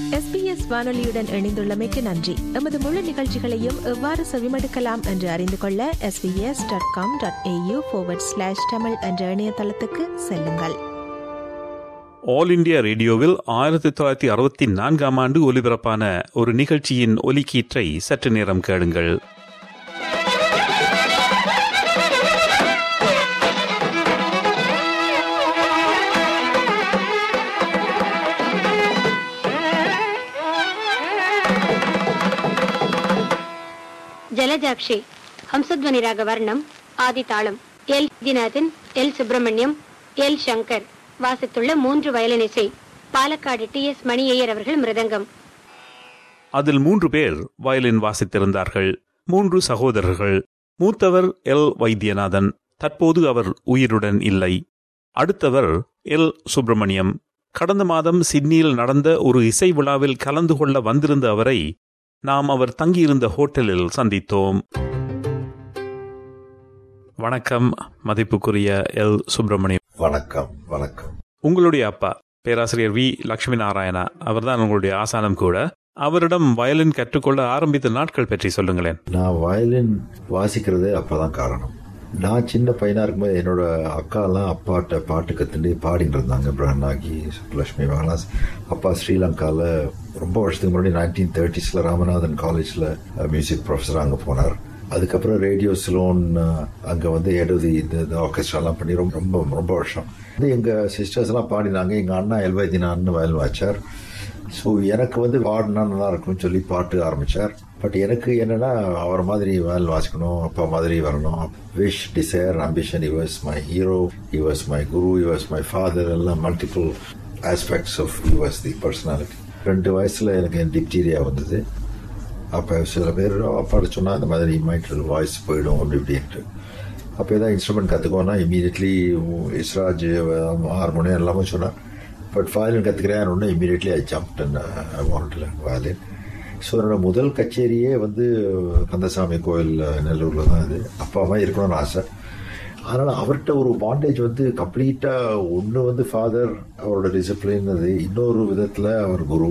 SBS வானொலியுடன் இணைந்துள்ளமைக்கு நன்றி எமது முழு நிகழ்ச்சிகளையும் எவ்வாறு செவிமடுக்கலாம் என்று அறிந்து கொள்ள SBS dot com dot AU slash Tamil என்ற இணையதளத்துக்கு செல்லுங்கள் ஆல் இண்டியா ரேடியோவில் ஆயிரத்தி தொள்ளாயிரத்தி அறுபத்தி நான்காம் ஆண்டு ஒலிபரப்பான ஒரு நிகழ்ச்சியின் ஒலிக்கீற்றை சற்று நேரம் கேளுங்கள் ஜலஜாக்ஷி ஹம்சத்வனி ராக வர்ணம் ஆதி தாளம் எல் திநாதன் எல் சுப்பிரமணியம் எல் சங்கர் வாசித்துள்ள மூன்று வயலின் இசை பாலக்காடு டி எஸ் மணியையர் அவர்கள் மிருதங்கம் அதில் மூன்று பேர் வயலின் வாசித்திருந்தார்கள் மூன்று சகோதரர்கள் மூத்தவர் எல் வைத்தியநாதன் தற்போது அவர் உயிருடன் இல்லை அடுத்தவர் எல் சுப்பிரமணியம் கடந்த மாதம் சிட்னியில் நடந்த ஒரு இசை விழாவில் கலந்து கொள்ள வந்திருந்த அவரை நாம் அவர் தங்கியிருந்த ஹோட்டலில் சந்தித்தோம் வணக்கம் மதிப்புக்குரிய எல் சுப்பிரமணியம் வணக்கம் வணக்கம் உங்களுடைய அப்பா பேராசிரியர் வி லட்சுமி நாராயணா அவர்தான் உங்களுடைய ஆசானம் கூட அவரிடம் வயலின் கற்றுக்கொள்ள ஆரம்பித்த நாட்கள் பற்றி சொல்லுங்களேன் நான் வயலின் வாசிக்கிறதே அப்பதான் காரணம் நான் சின்ன பையனா இருக்கும்போது என்னோட அக்கா எல்லாம் அப்பாட்ட பாட்டு கத்துட்டு பாடிட்டு இருந்தாங்க பிரகனாகி சுப்புலட்சுமி இவங்கெல்லாம் அப்பா ஸ்ரீலங்கால ரொம்ப வருஷத்துக்கு முன்னாடி நைன்டீன் தேர்ட்டிஸ்ல ராமநாதன் காலேஜ்ல மியூசிக் ப்ரொஃபஸர் அங்க போனார் அதுக்கப்புறம் ரேடியோ சிலோன் அங்க வந்து எழுதி இந்த ஆர்கெஸ்ட்ரா எல்லாம் பண்ணி ரொம்ப ரொம்ப ரொம்ப வருஷம் வந்து எங்க சிஸ்டர்ஸ் எல்லாம் பாடினாங்க எங்க அண்ணா எல்வைத்தினான்னு வயல் வாச்சார் ஸோ எனக்கு வந்து பாடினா நல்லா இருக்கும்னு சொல்லி பாட்டு ஆரம்பிச்சார் பட் எனக்கு என்னன்னா அவர் மாதிரி வயல் வாசிக்கணும் அப்பா மாதிரி வரணும் wish desire ambition he was my hero he was my guru he was my father எல்லாம் multiple aspects of he was the personality ரெண்டு வயசுல எனக்கு டிப்டீரியா வந்தது அப்போ சில பேர் அப்பாட்ட சொன்னா இந்த மாதிரி மைட்ரல் வாய்ஸ் போயிடும் அப்படி இப்படின்ட்டு அப்போ ஏதாவது இன்ஸ்ட்ருமெண்ட் கற்றுக்கோன்னா இமீடியட்லி இஸ்ராஜ் ஹார்மோனியம் எல்லாமே சொன்னார் பட் வயலின் கற்றுக்கிறேன் ஒன்று இமீடியட்லி ஐ ஜம்ப் வாண்டல வயலின் ஸோ என்னோட முதல் கச்சேரியே வந்து கந்தசாமி கோயில் நெல்லூரில் தான் இது அப்பா அம்மா இருக்கணும்னு ஆசை அதனால் அவர்கிட்ட ஒரு பாண்டேஜ் வந்து கம்ப்ளீட்டாக ஒன்று வந்து ஃபாதர் அவரோட டிசிப்ளின் அது இன்னொரு விதத்தில் அவர் குரு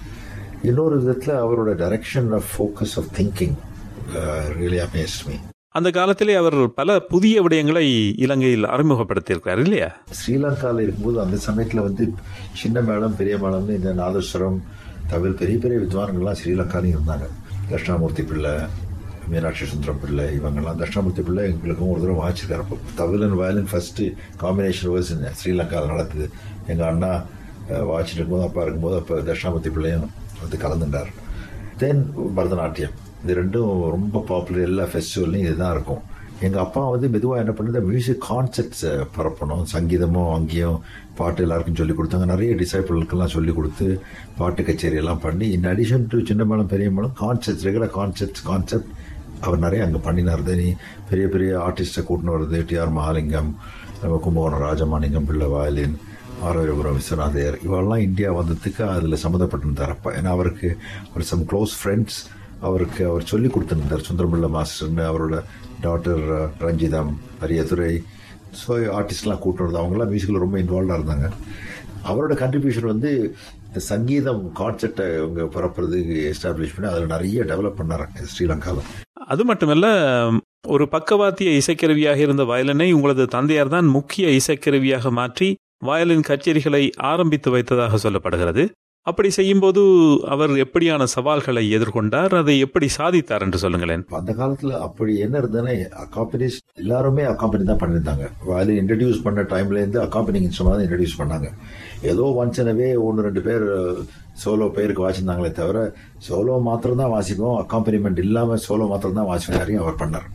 இன்னொரு விதத்தில் அவரோட direction of focus of thinking really amazed me அந்த காலத்திலே அவர் பல புதிய விடயங்களை இலங்கையில் அறிமுகப்படுத்தியிருக்கிறார் இல்லையா ஸ்ரீலங்காவில் இருக்கும்போது அந்த சமயத்தில் வந்து சின்ன மேளம் பெரிய மேளம்னு இந்த நாதஸ்வரம் தவிர பெரிய பெரிய வித்வான்கள்லாம் ஸ்ரீலங்காலையும் இருந்தாங்க தட்சிணாமூர்த்தி பிள்ளை மீனாட்சி சுந்தரம் பிள்ளை இவங்கெல்லாம் தட்சிணாமூர்த்தி பிள்ளை எங்களுக்கும் ஒரு தடவை வாசிச்சிருக்காரு அப்போ தவிலன் வயலின் ஃபர்ஸ்ட் காம்பினேஷன் வேர்ஸ் ஸ்ரீலங்காவில் நடக்குது எங்கள் அண்ணா வாசிட்டு இருக்கும்போது அப்பா இருக்கும்போது அப்போ தட்சிணாமூர்த்தி பிள்ளையும் வந்து கலந்துட்டார் தென் பரதநாட்டியம் இது ரெண்டும் ரொம்ப பாப்புலர் எல்லா ஃபெஸ்டிவல்லையும் இதுதான் இருக்கும் எங்கள் அப்பா வந்து மெதுவாக என்ன பண்ணுது மியூசிக் கான்செப்ட்ஸை பரப்பணும் சங்கீதமும் அங்கேயும் பாட்டு எல்லாருக்கும் சொல்லி கொடுத்தாங்க நிறைய டிசைபிள்களுக்கெல்லாம் சொல்லி கொடுத்து பாட்டு கச்சேரி எல்லாம் பண்ணி இன் அடிஷன் டு சின்ன மேளம் பெரிய மேளம் கான்செப்ட்ஸ் ரெகுலர் கான்செப்ட்ஸ் கான்செப்ட் அவர் நிறைய அங்கே பண்ணினார் நீ பெரிய பெரிய ஆர்டிஸ்ட்டை கூட்டின்னு வருது டிஆர் மகாலிங்கம் நம்ம கும்பகோணம் ராஜமாணிங்கம் பிள்ளை வயலின் ஆரோக்கியபுரம் விஸ்வநாதையர் இவெல்லாம் இந்தியா வந்ததுக்கு அதில் சம்மந்தப்பட்டிருந்தார் அப்பா ஏன்னா அவருக்கு ஒரு சம் க்ளோஸ் ஃப்ரெண்ட்ஸ் அவருக்கு அவர் சொல்லி கொடுத்துருந்தார் சுந்தரபிள்ள மாஸ்டர்னு அவரோட டாக்டர் ரஞ்சிதம் அரியதுரை ஸோ ஆர்டிஸ்ட்லாம் கூட்டுறது அவங்களாம் மியூசிக்கில் ரொம்ப இன்வால்வாக இருந்தாங்க அவரோட கண்ட்ரிபியூஷன் வந்து இந்த சங்கீதம் கான்செப்டை அவங்க பரப்புறதுக்கு எஸ்டாப்ளிஷ் பண்ணி அதில் நிறைய டெவலப் பண்ணாங்க ஸ்ரீலங்காவில் அது மட்டுமல்ல ஒரு பக்கவாத்திய இசைக்கருவியாக இருந்த வயலினை உங்களது தந்தையார் தான் முக்கிய இசைக்கருவியாக மாற்றி வயலின் கச்சேரிகளை ஆரம்பித்து வைத்ததாக சொல்லப்படுகிறது அப்படி செய்யும்போது அவர் எப்படியான சவால்களை எதிர்கொண்டார் அதை எப்படி சாதித்தார் என்று சொல்லுங்களேன் அந்த காலத்துல அப்படி என்ன இருந்ததுன்னா அக்காம்பனிஸ் எல்லாருமே அக்காம்பனி தான் பண்ணியிருந்தாங்க வயலின் இன்ட்ரடியூஸ் பண்ண டைம்ல இருந்து அக்காம்பனிங் இன்ஸ்ட்ருமெண்ட் தான் இன்ட்ரடியூஸ் பண்ணாங்க ஏதோ ஒன்ஸ் எனவே ஒன்று ரெண்டு பேர் சோலோ பேருக்கு வாசிந்தாங்களே தவிர சோலோ மாத்திரம் தான் வாசிப்போம் அக்காம்பனிமெண்ட் இல்லாம சோலோ மாத்திரம் தான் வாசிப்போம் நிறைய அவர் பண்ணார்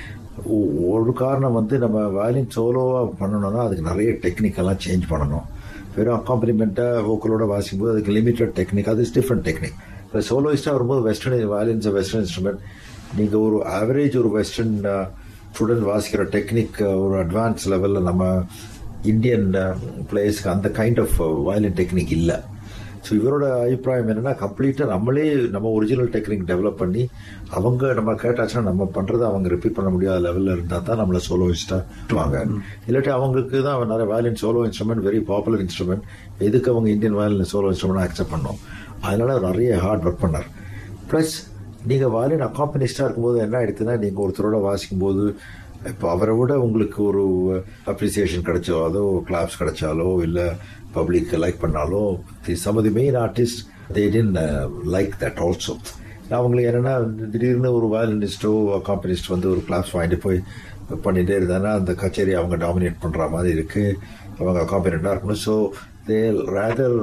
ஒரு காரணம் வந்து நம்ம வயலின் சோலோவா பண்ணணும்னா அதுக்கு நிறைய டெக்னிக்கெல்லாம் சேஞ்ச் பண்ணணும் வெறும் அக்காம்பனிமெண்ட்டாக வோக்கலோட வாசிக்கும்போது அதுக்கு லிமிட்டட் டெக்னிக் அது இஸ் டிஃப்ரெண்ட் டெக்னிக் இப்போ சோலோயிஸ்டாக வரும்போது வெஸ்டர்ன் வயலின்ஸ் வெஸ்டர்ன் இன்ஸ்ட்ருமெண்ட் நீங்கள் ஒரு ஆவரேஜ் ஒரு வெஸ்டர்ன் ஸ்டூடெண்ட் வாசிக்கிற டெக்னிக் ஒரு அட்வான்ஸ் லெவலில் நம்ம இந்தியன் பிளேயர்ஸ்க்கு அந்த கைண்ட் ஆஃப் வயலின் டெக்னிக் இல்லை ஸோ இவரோட அபிப்பிராயம் என்னன்னா கம்ப்ளீட்டாக நம்மளே நம்ம ஒரிஜினல் டெக்னிக் டெவலப் பண்ணி அவங்க நம்ம கேட்டாச்சுன்னா நம்ம பண்ணுறதை அவங்க ரிப்பீட் பண்ண முடியாத லெவலில் இருந்தால் தான் நம்மளை சோலோயிஸ்டாக வாங்க இல்லாட்டி அவங்களுக்கு தான் நிறைய violin solo instrument very popular instrument எதுக்கு அவங்க Indian violin solo instrument accept பண்ணோம் அதனால நிறைய ஹார்ட் ஒர்க் பண்ணார் ப்ளஸ் நீங்கள் வயலின் அக்காம்பனிஸ்டாக இருக்கும்போது என்ன ஆயிடுச்சுன்னா நீங்கள் ஒருத்தரோட வாசிக்கும் போது இப்போ அவரை விட உங்களுக்கு ஒரு அப்ரிசியேஷன் கிடைச்சாலோ கிளாப்ஸ் கிடைச்சாலோ இல்லை பப்ளிக் லைக் பண்ணாலோ the some the main artist they then like that also அவங்களுக்கு என்னென்னா திடீர்னு ஒரு வயலினிஸ்டோ காம்பனிஸ்ட் வந்து ஒரு கிளாப்ஸ் வாங்கிட்டு போய் பண்ணிகிட்டே இருந்தாங்கன்னா அந்த கச்சேரி அவங்க டாமினேட் பண்ணுற மாதிரி இருக்குது அவங்க காம்பினண்ட்டாக இருக்கணும் ஸோ தே ரேதர்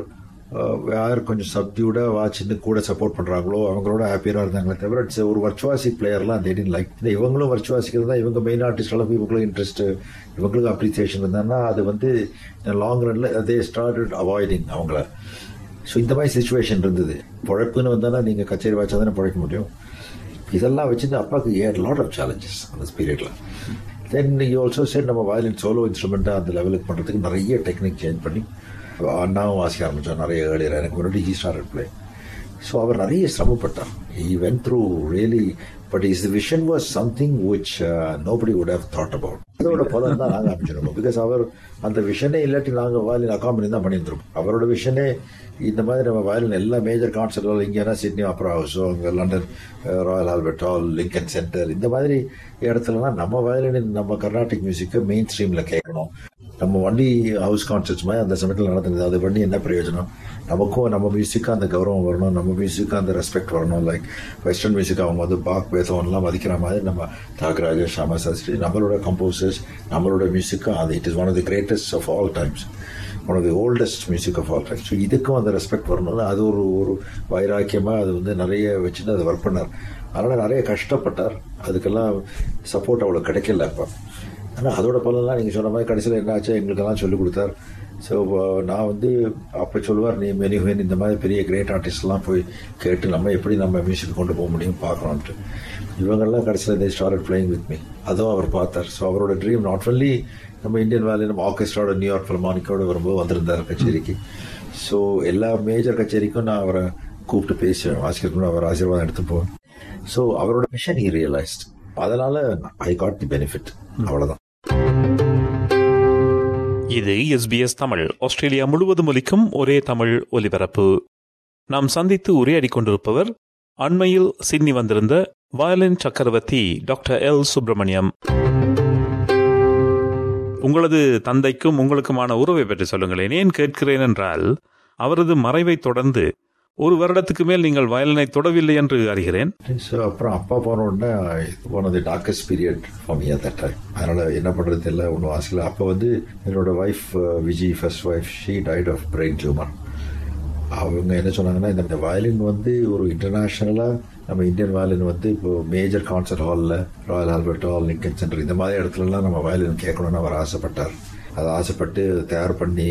யார் கொஞ்சம் சப்டியூடாக வாட்சின்னு கூட சப்போர்ட் பண்ணுறாங்களோ அவங்களோட ஹாப்பியாக இருந்தாங்களே தவிர இட்ஸ் ஒரு வர்ச்சுவாசி பிளேயர்லாம் தேடின் லைக் இந்த இவங்களும் வர்ச்சுவாசிக்கிறது தான் இவங்க மெயின் ஆர்டிஸ்டெல்லாம் இவங்களும் இன்ட்ரெஸ்ட் இவங்களுக்கும் அப்ரிசியேஷன் இருந்தாங்கன்னா அது வந்து லாங் ரன்ல அதே ஸ்டார்டட் அவாய்டிங் அவங்கள ஸோ இந்த மாதிரி சுச்சுவேஷன் இருந்தது பழப்புன்னு வந்தாலும் நீங்கள் கச்சேரி வாய்ச்சா தானே பழைக்க முடியும் இதெல்லாம் வச்சுட்டு அப்பாவுக்கு ஏர் லாட் ஆஃப் சேலஞ்சஸ் அந்த பீரியடில் தென் யூ ஆல்சோ செட் நம்ம வயலின் சோலோ இன்ஸ்ட்ருமெண்ட்டாக அந்த லெவலுக்கு பண்ணுறதுக்கு நிறைய டெக்னிக் சேஞ்ச் பண்ணி அண்ணாவும் வாசிக்க ஆரம்பித்தோம் நிறைய ஏழியர் எனக்கு முன்னாடி ஹீ ஸ்டார்ட் பிளே ஸோ அவர் நிறைய சிரமப்பட்டார் he went through really but his vision was something which nobody would have thought about அதோட பலன் தான் நாங்கள் அமைச்சிருக்கோம் பிகாஸ் அவர் அந்த விஷனே இல்லாட்டி நாங்கள் வயலின் அக்காம்பனி தான் பண்ணியிருந்தோம் அவரோட விஷனே இந்த மாதிரி நம்ம வயலின் எல்லா மேஜர் கான்சர்ட்கள் இங்கேனா சிட்னி ஆப்ரா ஹவுஸோ அங்கே London Royal Albert Hall Lincoln Center இந்த மாதிரி இடத்துலலாம் நம்ம வயலின் நம்ம கர்நாடிக் மியூசிக்கை மெயின் ஸ்ட்ரீமில் கேட்கணும் நம்ம வண்டி ஹவுஸ் கான்சர்ட்ஸ் மாதிரி அந்த சமயத்தில் நடத்துனது அது பண்ணி என்ன பிரயோஜனம் நமக்கும் நம்ம மியூசிக்காக அந்த கௌரவம் வரணும் நம்ம மியூசிக்காக அந்த ரெஸ்பெக்ட் வரணும் லைக் வெஸ்டர்ன் மியூசிக் அவங்க வந்து பாக் பேசவன்லாம் மதிக்கிற மாதிரி நம்ம தாகராஜ ஷாமா சாஸ்திரி நம்மளோட கம்போசர்ஸ் நம்மளோட மியூசிக்காக அது it is one of the greatest of all times one of the oldest music of all times so இதுக்கும் அந்த ரெஸ்பெக்ட் வரணும்னு அது ஒரு ஒரு வைராக்கியமாக அது வந்து நிறைய வச்சுட்டு அதை ஒர்க் பண்ணார் அதனால் நிறைய கஷ்டப்பட்டார் அதுக்கெல்லாம் சப்போர்ட் அவ்வளோ கிடைக்கல அப்போ ஆனால் அதோட பலன்லாம் நீங்கள் சொன்ன மாதிரி கடைசியில் என்ன ஆச்சு எங்களுக்கெல்லாம் சொல்லிக் கொடுத்தார் ஸோ நான் வந்து அப்போ சொல்லுவார் நீ மெனிஹுவன் இந்த மாதிரி பெரிய கிரேட் ஆர்டிஸ்ட்லாம் போய் கேட்டு நம்ம எப்படி நம்ம மியூசிக் கொண்டு போக முடியும் பார்க்கணுன்ட்டு இவங்கெல்லாம் கடைசியில் இந்த ஸ்டார்ட் பிளேயிங் வித் மீ அதுவும் அவர் பார்த்தார் ஸோ அவரோட ட்ரீம் நாட் ஒன்லி நம்ம இந்தியன் வேலி நம்ம ஆர்கெஸ்ட்ராவோட நியூயார்க் ஃபில்மானிக்கோட வரும்போது வந்திருந்தார் கச்சேரிக்கு ஸோ எல்லா மேஜர் கச்சேரிக்கும் நான் அவரை கூப்பிட்டு பேசுவேன் வாசிக்கிறதுக்கு அவர் ஆசீர்வாதம் எடுத்து போவேன் ஸோ அவரோட மிஷன் ஹி ரியலைஸ்ட் அதனால ஐ காட் தி பெனிஃபிட் அவ்வளோதான் இது எஸ்பிஎஸ் தமிழ் ஆஸ்திரேலியா முழுவதும் ஒலிக்கும் ஒரே தமிழ் ஒலிபரப்பு நாம் சந்தித்து உரையாடி கொண்டிருப்பவர் அண்மையில் சிட்னி வந்திருந்த வயலின் சக்கரவர்த்தி டாக்டர் எல் சுப்பிரமணியம் உங்களது தந்தைக்கும் உங்களுக்குமான உறவை பற்றி சொல்லுங்களேன் ஏன் கேட்கிறேன் என்றால் அவரது மறைவை தொடர்ந்து ஒரு வருடத்துக்கு மேல் நீங்கள் வயலினை தொடவில்லை என்று அறிகிறேன் ஸோ அப்புறம் அப்பா போன உடனே one of the darkest period for me at that time அதனால் என்ன பண்ணுறது இல்லை ஒன்றும் வாசிக்கல அப்போ வந்து என்னோட wife Viji first wife she died of brain tumour அவங்க என்ன சொன்னாங்கன்னா இந்த வயலின் வந்து ஒரு இன்டர்நேஷ்னலாக நம்ம இந்தியன் வயலின் வந்து இப்போ மேஜர் கான்சர்ட் ஹாலில் Royal Albert Hall Lincoln Center இந்த மாதிரி இடத்துலலாம் நம்ம வயலின் கேட்கணும்னு அவர் ஆசைப்பட்டார் அதை ஆசைப்பட்டு தயார் பண்ணி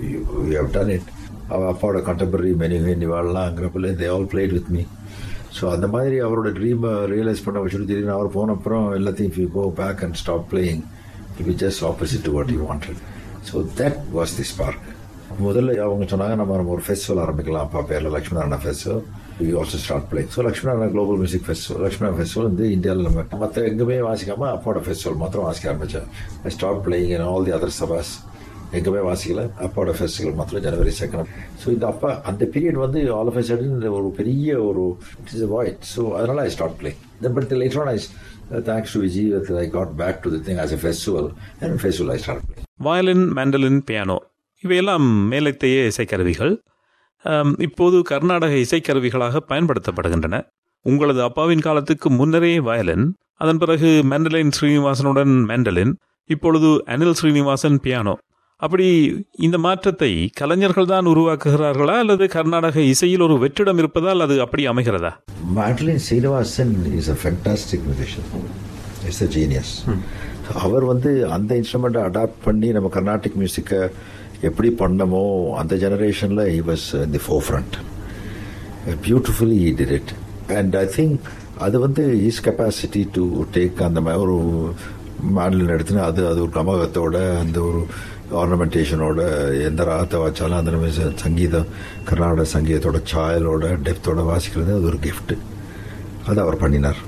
டன் இட் அவள் அப்பாவோட கண்டெம்பரரி மெனிவே நிவாள்லாம் அங்கிறப்பில் they all played with me so அந்த மாதிரி அவரோட ட்ரீமை ரியலைஸ் பண்ண வச்சுட்டு திடீர்னு அவர் போன அப்புறம் எல்லாத்தையும் you go back and stop playing it just opposite to what you wanted so that was the spark முதல்ல அவங்க சொன்னாங்க நம்ம நம்ம ஒரு ஃபெஸ்டிவல் ஆரம்பிக்கலாம் அப்பா பேரில் Lakshminarayana festival we also start playing so Lakshminarayana global music festival Lakshmana festival வந்து இந்தியாவில் நம்ம மற்ற எங்குமே வாசிக்காமல் அப்பாவோட ஃபெஸ்டிவல் மாத்திரம் வாசிக்க ஆரம்பித்தேன் I start playing in all the other சபாஸ் எங்கேயுமே வாசிக்கல அப்பாவோட ஃபெஸ்டிவல் மாத்திரம் ஜனவரி செகண்ட் ஸோ இந்த அப்பா அந்த பீரியட் வந்து ஆல் ஆஃப் சடன் ஒரு பெரிய ஒரு இட் இஸ் வாய்ட் ஸோ அதனால I start playing then but later on I thanks to Viji I got back to the thing as a festival and festival I start playing violin mandolin piano இவையெல்லாம் மேலத்தைய இசைக்கருவிகள் இப்போது கர்நாடக இசைக்கருவிகளாக பயன்படுத்தப்படுகின்றன உங்களது அப்பாவின் காலத்துக்கு முன்னரே வயலின் அதன் பிறகு மேண்டலின் ஸ்ரீனிவாசனுடன் மேண்டலின் இப்பொழுது அனில் ஸ்ரீனிவாசன் பியானோ அப்படி இந்த மாற்றத்தை கலைஞர்கள் தான் உருவாக்குகிறார்களா அல்லது கர்நாடக இசையில் ஒரு வெற்றிடம் இருப்பதால் அது அப்படி அமைகிறதா mandolin Srinivasan is a fantastic musician is a genius அவர் வந்து அந்த இன்ஸ்ட்ருமெண்ட்டை அடாப்ட் பண்ணி நம்ம கர்நாடிக் மியூசிக்கை எப்படி பண்ணமோ அந்த ஜெனரேஷனில் he was the forefront beautifully he did it and I think அது வந்து ஹீஸ் கெப்பாசிட்டி டு டேக் அந்த மாதிரி ஒரு மாடலின் எடுத்துன்னு அது அது ஒரு கமகத்தோட அந்த ஒரு ஆர்னமெண்டேஷனோட எந்த ராகத்தை வாய்ச்சாலும் அந்த நிமிஷம் சங்கீதம் கர்நாடக சங்கீதத்தோட சாயலோட டெப்த்தோட வாசிக்கிறது அது ஒரு gift அது அவர் பண்ணினார்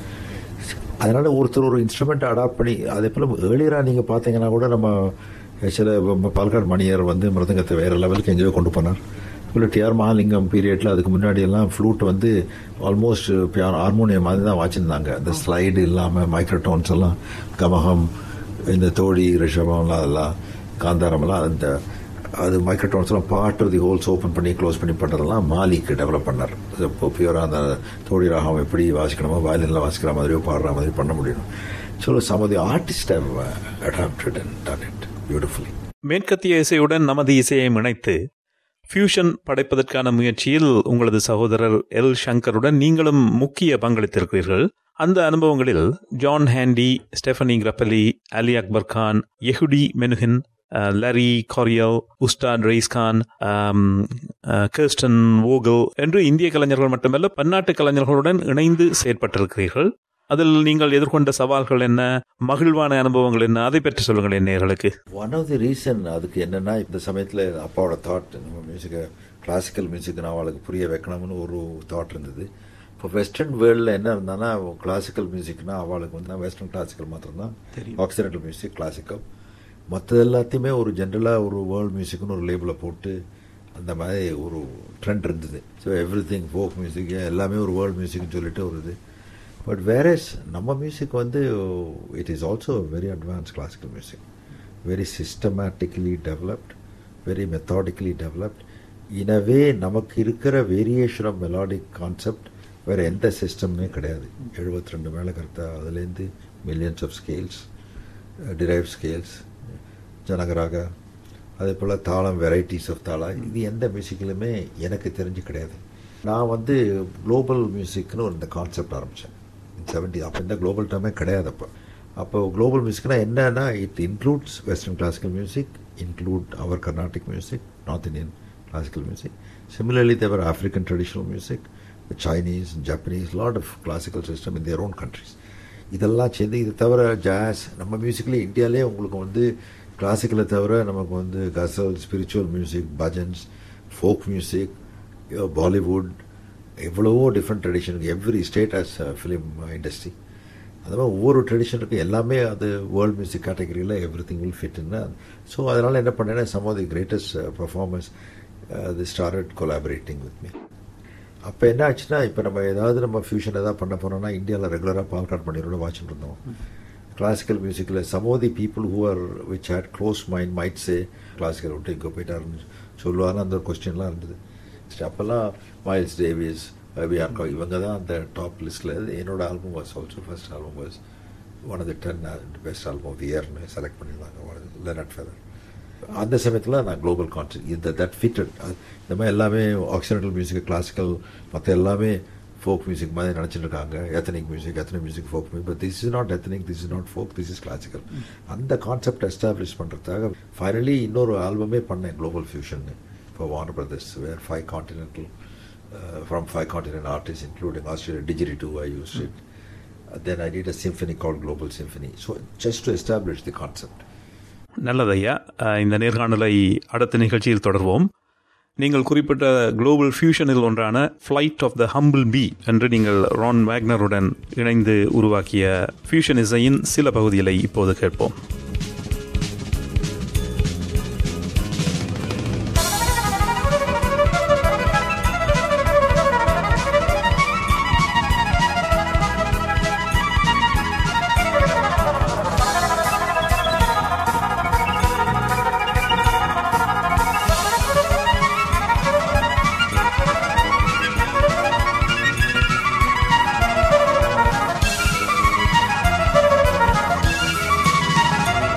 அதனால ஒருத்தர் ஒரு இன்ஸ்ட்ருமெண்ட் அடாப்ட் பண்ணி அதே போல் ஏர்லியராக நீங்கள் பார்த்தீங்கன்னா கூட நம்ம சில ப- பாலக்காடு மணியர் வந்து மிருதங்கத்தை வேற லெவலுக்கு எங்கேயோ கொண்டு போனார் இல்லை டிஆர் மகாலிங்கம் பீரியடில் அதுக்கு முன்னாடி எல்லாம் ஃப்ளூட் வந்து ஆல்மோஸ்ட் ஹார்மோனியம் மாதிரி தான் வாச்சிருந்தாங்க இந்த ஸ்லைடு இல்லாமல் மைக்ரோடோன்ஸ் எல்லாம் கமகம் இந்த தோடி ரிஷபம்லாம் அதெல்லாம் காந்தாரம்லாம் அந்த அது மைக்ரோடோன்ஸ்லாம் பாட்டு தி ஹோல்ஸ் ஓப்பன் பண்ணி க்ளோஸ் பண்ணி பண்ணுறதெல்லாம் மாலிக்கு டெவலப் பண்ணார் இப்போ பியூராக அந்த தோடி ராகம் எப்படி வாசிக்கணுமோ வயலினில் வாசிக்கிற மாதிரியோ பாடுற மாதிரி பண்ண முடியும் so some of the artist have adapted and done it beautifully மேற்கத்திய இசையுடன் நமது இசையை இணைத்து ஃபியூஷன் படைப்பதற்கான முயற்சியில் உங்களது சகோதரர் எல் ஷங்கருடன் நீங்களும் முக்கிய பங்களித்திருக்கிறீர்கள் அந்த அனுபவங்களில் John Handy Stephanie Grappelli Ali Akbar Khan Yehudi Menuhin அஹ், லாரி காரியல் உஸ்தாத் ரெய்ஸ்கான் ஆம், அஹ், கிர்ஸ்டன் ஓகல் என்று இந்திய கலைஞர்கள் மட்டுமல்ல பன்னாட்டு கலைஞர்களுடன் இணைந்து செயற்பட்டிருக்கிறீர்கள் அதில் நீங்கள் எதிர்கொண்ட சவால்கள் என்ன மகிழ்வான அனுபவங்கள் என்ன அதை பற்றி சொல்லுங்கள் நேர்களுக்கு ஒன் ஆஃப் தி ரீசன் அதுக்கு என்னன்னா இந்த சமயத்தில் அப்பாவோட தாட் நம்ம மியூசிக்கை கிளாசிக்கல் மியூசிக் நான் அவளுக்கு புரிய வைக்கணும்னு ஒரு தாட் இருந்தது இப்போ வெஸ்டர்ன் வேர்ல்டில் என்ன இருந்தானா கிளாசிக்கல் மியூசிக்னா அவளுக்கு வந்து வெஸ்டர்ன் கிளாசிக்கல் மாத்திரம்தான் ஆக்சிடென்டல் மியூசிக் கிளாசிக்கல் மற்றது எல்லாத்தையுமே ஒரு ஜென்ரலாக ஒரு வேர்ல்ட் மியூசிக்னு ஒரு லேபிளை போட்டு அந்த மாதிரி ஒரு ட்ரெண்ட் இருந்தது so everything folk music எல்லாமே ஒரு வேர்ல்ட் மியூசிக்னு சொல்லிட்டு ஒரு இது பட் வேறஸ் நம்ம மியூசிக் வந்து it is also very advance classical music very systematically developed very methodically developed இனவே நமக்கு இருக்கிற வேரியேஷன் ஆஃப் மெலாடிக் கான்செப்ட் வேறு எந்த சிஸ்டம்னே கிடையாது எழுபத்தி ரெண்டு மேலே கருத்தா அதுலேருந்து millions of scales derive scales ஜனகராக அதே போல் தாளம் வெரைட்டிஸ் ஆஃப் தாளம் இது எந்த மியூசிக்கிலுமே எனக்கு தெரிஞ்சு கிடையாது நான் வந்து குளோபல் மியூசிக்னு ஒரு இந்த கான்செப்ட் ஆரம்பித்தேன் செவன்டி அப்போ இந்த குளோபல் டேர்மே கிடையாது அப்போ அப்போ குளோபல் மியூசிக்னா என்னன்னா it includes western classical music include our Carnatic music north Indian classical music similarly their African traditional music Chinese Japanese lot of classical system in their own countries இதெல்லாம் சேர்ந்து இது தவிர ஜாஸ் நம்ம மியூசிக்லேயே இந்தியாவிலே உங்களுக்கு வந்து கிளாசிக்கலை தவிர நமக்கு வந்து ghazal spiritual music bhajans folk music Bollywood எவ்வளவோ டிஃப்ரெண்ட் ட்ரெடிஷனுக்கு every state as film industry அது மாதிரி ஒவ்வொரு ட்ரெடிஷனுக்கும் எல்லாமே அது வேர்ல்ட் மியூசிக் கேட்டகரியில் எவ்ரி திங் வில் ஃபிட்னு ஸோ அதனால் என்ன பண்ணேன்னா some of the greatest performance they start collaborating with me அப்போ என்ன ஆச்சுன்னா இப்போ நம்ம ஏதாவது நம்ம ஃபியூஷன் ஏதாவது பண்ண போனோம்னா இந்தியாவில் ரெகுலராக பால்காட் பண்ணிரோட வாட்சிட்டு இருந்தோம் கிளாசிக்கல் மியூசிக்கில் some of the people who are which had close mind might say classical விட்டு இங்கே போயிட்டாருன்னு சொல்லுவாங்க அந்த கொஸ்டின்லாம் இருந்தது சரி அப்போல்லாம் மைல்ஸ் டேவிஸ் பியான்கா இவங்க தான் அந்த டாப் லிஸ்ட்டில் என்னோட album was also first album was one of the ten best album of the இயர்னு செலக்ட் பண்ணியிருந்தாங்க லெனட் ஃபெதர் அந்த சமயத்தில் நான் குளோபல் கான்செப்ட் இந்த தட் ஃபிட்டட் இந்த மாதிரி எல்லாமே ஆக்சிடென்டல் மியூசிக் கிளாசிக்கல் மற்ற எல்லாமே ஃபோக் மியூசிக் மாதிரி நினச்சிட்டு இருக்காங்க ethnic music ethnic music folk music but this is not ethnic this is not folk this is classical அந்த கான்செப்ட் எஸ்டாப்ளிஷ் பண்ணுறதுக்காக ஃபைனலி இன்னொரு ஆல்பமே பண்ணேன் குளோபல் ஃபியூஷன் இப்போ Warner Brothers where five continental from five continent artist including Australia didgeridoo I use it then I did a symphony called Global Symphony. So just to establish the concept. நல்லதையா அஹ், இந்த நேர்காணலை அடுத்த நிகழ்ச்சியில் தொடர்வோம் நீங்கள் குறிப்பிட்ட குளோபல் ஃபியூஷனில் ஒன்றான flight of the humble bee என்று நீங்கள் ரான் வேக்னருடன் இணைந்து உருவாக்கிய ஃபியூஷன் இசையின் சில பகுதிகளை இப்போது கேட்போம் Thank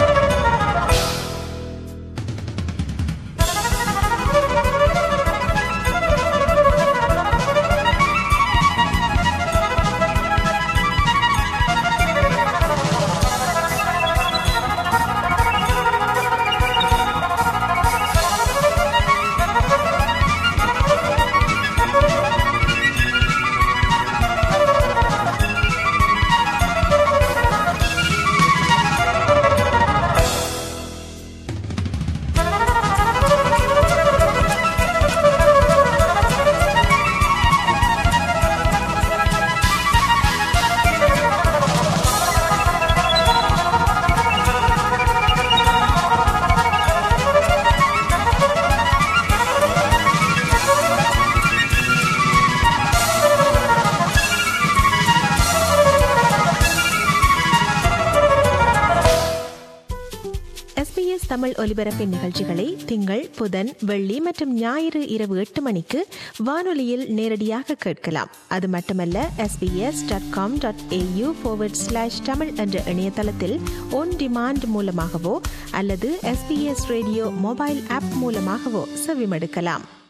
தமிழ் ஒலிபரப்பின் நிகழ்ச்சிகளை திங்கள் புதன் வெள்ளி மற்றும் ஞாயிறு இரவு எட்டு மணிக்கு வானொலியில் நேரடியாக கேட்கலாம் அது மட்டுமல்ல SBS dot com dot AU slash Tamil என்ற இணையதளத்தில் ஒன் டிமாண்ட் மூலமாகவோ அல்லது எஸ்பிஎஸ் ரேடியோ மொபைல் ஆப் மூலமாகவோ செவிமடுக்கலாம்